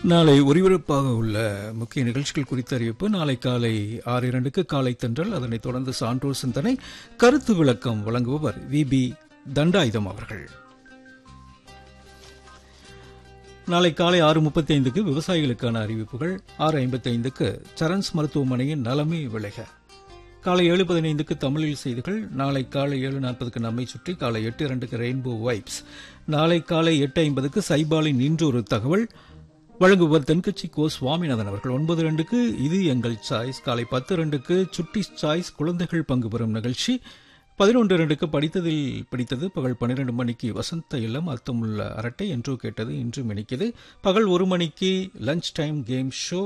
நாளை ஒலிபரப்பாக உள்ள முக்கிய நிகழ்ச்சிகள் குறித்த அறிவிப்பு நாளை காலை ஆறு இரண்டுக்கு காலை தென்றல் அதனைத் தொடர்ந்து சான்றோர் சிந்தனை கருத்து விளக்கம் வழங்குபவர் வி பி தண்டாயுதம் அவர்கள் நாளை காலை ஆறு முப்பத்தி ஐந்துக்கு விவசாயிகளுக்கான அறிவிப்புகள் ஆறு ஐம்பத்தி ஐந்துக்கு சரண்ஸ் மருத்துவமனையின் நலமே விளைக காலை ஏழு பதினைந்துக்கு தமிழில் செய்திகள் நாளை காலை ஏழு நாற்பதுக்கு நம்மை சுற்றி காலை எட்டு இரண்டுக்கு ரெயின்போ வைப்ஸ் நாளை காலை எட்டு ஐம்பதுக்கு சைபாலின் இன்றொரு தகவல் வழங்குவர் தென்கட்சி கோ சுவாமிநாதன் அவர்கள் ஒன்பது ரெண்டுக்கு இது எங்கள் சாய்ஸ் காலை பத்து ரெண்டுக்கு சுட்டி சாய்ஸ் குழந்தைகள் பங்கு பெறும் நிகழ்ச்சி பதினொன்று ரெண்டுக்கு படித்ததில் பிடித்தது பகல் பன்னிரண்டு மணிக்கு வசந்த இல்லம் அர்த்தமுள்ள அரட்டை என்றோ கேட்டது இன்றும் இணைக்குது பகல் ஒரு மணிக்கு லஞ்ச் டைம் கேம் ஷோ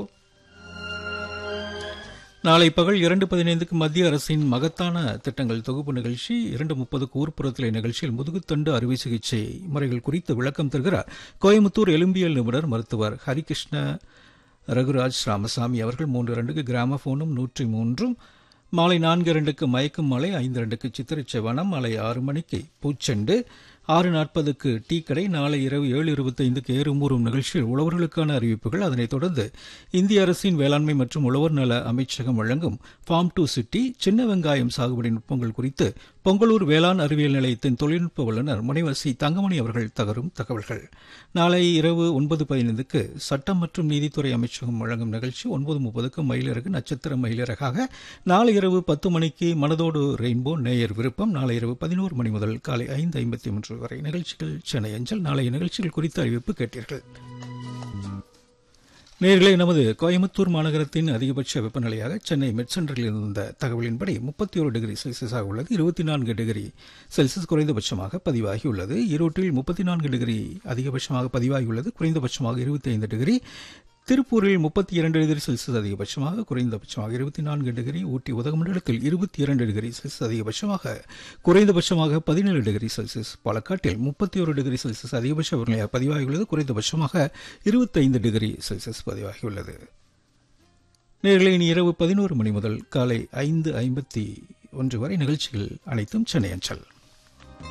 நாளை பகல் இரண்டு பதினைந்துக்கு மத்திய அரசின் மகத்தான திட்டங்கள் தொகுப்பு நிகழ்ச்சி இரண்டு முப்பதுக்கு ஊர்ப்புறத்திலே நிகழ்ச்சியில் முதுகுத்தண்டு அறுவை சிகிச்சை முறைகள் குறித்து விளக்கம் தருகிறார் கோயம்புத்தூர் எலும்பியல் நிபுணர் மருத்துவர் ஹரிகிருஷ்ண ரகுராஜ் ராமசாமி அவர்கள் மூன்று இரண்டுக்கு கிராமபோனும் நூற்றி மூன்றும் மாலை நான்கு இரண்டுக்கு மயக்கும் மலை ஐந்து இரண்டுக்கு சித்திரை செவனம் மாலை ஆறு மணிக்கு பூச்செண்டு ஆறு நாற்பதுக்கு டீ கடை நாளை இரவு ஏழு இருபத்தைந்துக்கு ஏறுமூறும் நிகழ்ச்சியில் உழவர்களுக்கான அறிவிப்புகள் அதனைத் தொடர்ந்து இந்திய அரசின் வேளாண்மை மற்றும் உழவர் நல அமைச்சகம் வழங்கும் ஃபார்ம் டு சிட்டி சின்ன வெங்காயம் சாகுபடி நுட்பங்கள் குறித்து பொங்கலூர் வேளாண் அறிவியல் நிலையத்தின் தொழில்நுட்ப வல்லுநர் முனைவர் சி தங்கமணி அவர்கள் தகரும் தகவல்கள் நாளை இரவு ஒன்பது பதினைந்துக்கு சட்டம் மற்றும் நீதித்துறை அமைச்சகம் வழங்கும் நிகழ்ச்சி ஒன்பது முப்பதுக்கு மயிலிறகு நட்சத்திர மயிலிறகாக நாளை இரவு பத்து மணிக்கு மனதோடு ரெயின்போ நேயர் விருப்பம் நாளை இரவு பதினோரு மணி முதல் காலை ஐந்து ஐம்பத்தி மூன்று வரை நிகழ்ச்சிகள் சென்னை அஞ்சல் நாளைய நிகழ்ச்சிகள் குறித்த அறிவிப்பு கேட்டீர்கள் நேர்களே நமது கோயம்புத்தூர் மாநகரத்தின் அதிகபட்ச வெப்பநிலையாக சென்னை மெட் சென்டரில் இருந்த தகவலின்படி முப்பத்தி ஒரு டிகிரி செல்சியஸாக உள்ளது இருபத்தி நான்கு டிகிரி செல்சியஸ் குறைந்தபட்சமாக பதிவாகியுள்ளது ஈரோட்டில் முப்பத்தி நான்கு டிகிரி அதிகபட்சமாக பதிவாகியுள்ளது குறைந்தபட்சமாக இருபத்தி ஐந்து டிகிரி திருப்பூரில் முப்பத்தி இரண்டு டிகிரி செல்சியஸ் அதிகபட்சமாக குறைந்தபட்சமாக இருபத்தி நான்கு டிகிரி ஊட்டி உதகமண்டலத்தில் இருபத்தி இரண்டு டிகிரி செல்சியஸ் அதிகபட்சமாக குறைந்தபட்சமாக பதினேழு டிகிரி செல்சியஸ் பாலக்காட்டில் முப்பத்தி ஒரு டிகிரி செல்சியஸ் அதிகபட்ச வெப்பநிலையாக பதிவாகியுள்ளது குறைந்தபட்சமாக இருபத்தைந்து டிகிரி செல்சியஸ் பதிவாகியுள்ளது நேரில் இனி இரவு பதினோரு மணி முதல் காலை ஐந்து ஐம்பத்தி ஒன்று வரை நிகழ்ச்சிகள் அனைத்தும் சென்னை அஞ்சல்